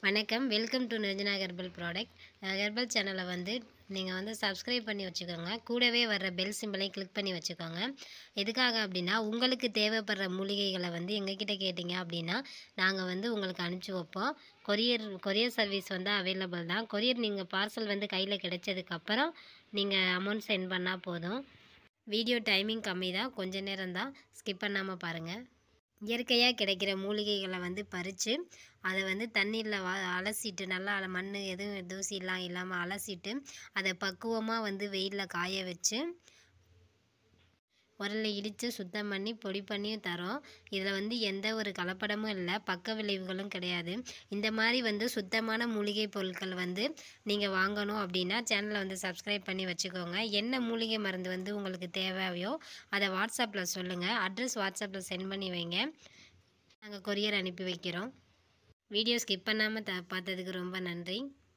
வணக்கம் welcome to Niranjana herbal product herbal சேனலை வந்து நீங்கள் வந்து சப்ஸ்கிரைப் பண்ணி வச்சுக்கோங்க கூடவே வர்ற பெல் சிம்பிளையும் கிளிக் பண்ணி வச்சுக்கோங்க எதுக்காக அப்படின்னா உங்களுக்கு தேவைப்படுற மூலிகைகளை வந்து எங்ககிட்ட கேட்டிங்க அப்படின்னா நாங்கள் வந்து உங்களுக்கு அனுப்பிச்சி வைப்போம் கொரியர் கொரியர் சர்வீஸ் வந்து அவைலபிள் தான் கொரியர் நீங்கள் பார்சல் வந்து கையில் கிடைச்சதுக்கப்புறம் நீங்கள் அமௌண்ட் சென்ட் பண்ணால் போதும் வீடியோ டைமிங் கம்மி தான் கொஞ்ச நேரம் தான் ஸ்கிப் பண்ணாமல் பாருங்கள் இயற்கையாக கிடைக்கிற மூலிகைகளை வந்து பறித்து அதை வந்து தண்ணீரில் வா அலசிட்டு நல்லா அல- மண் எதுவும் தூசிலாம் இல்லாமல் அலசிட்டு அதை பக்குவமாக வந்து வெயிலில் காய வச்சு உரலில் இடித்து சுத்தம் பண்ணி பொடி பண்ணியும் தரோம் இதில் வந்து எந்த ஒரு கலப்படமும் இல்லை பக்க விளைவுகளும் கிடையாது இந்த மாதிரி வந்து சுத்தமான மூலிகை பொருட்கள் வந்து நீங்கள் வாங்கணும் அப்படின்னா சேனலை வந்து சப்ஸ்கிரைப் பண்ணி வச்சுக்கோங்க என்ன மூலிகை மருந்து வந்து உங்களுக்கு தேவையோ அதை வாட்ஸ்அப்பில் சொல்லுங்கள் அட்ரஸ் வாட்ஸ்அப்பில் சென்ட் பண்ணி வைங்க நாங்கள் கொரியர் அனுப்பி வைக்கிறோம் வீடியோ ஸ்கிப் பண்ணாமல் த பார்த்ததுக்கு ரொம்ப நன்றி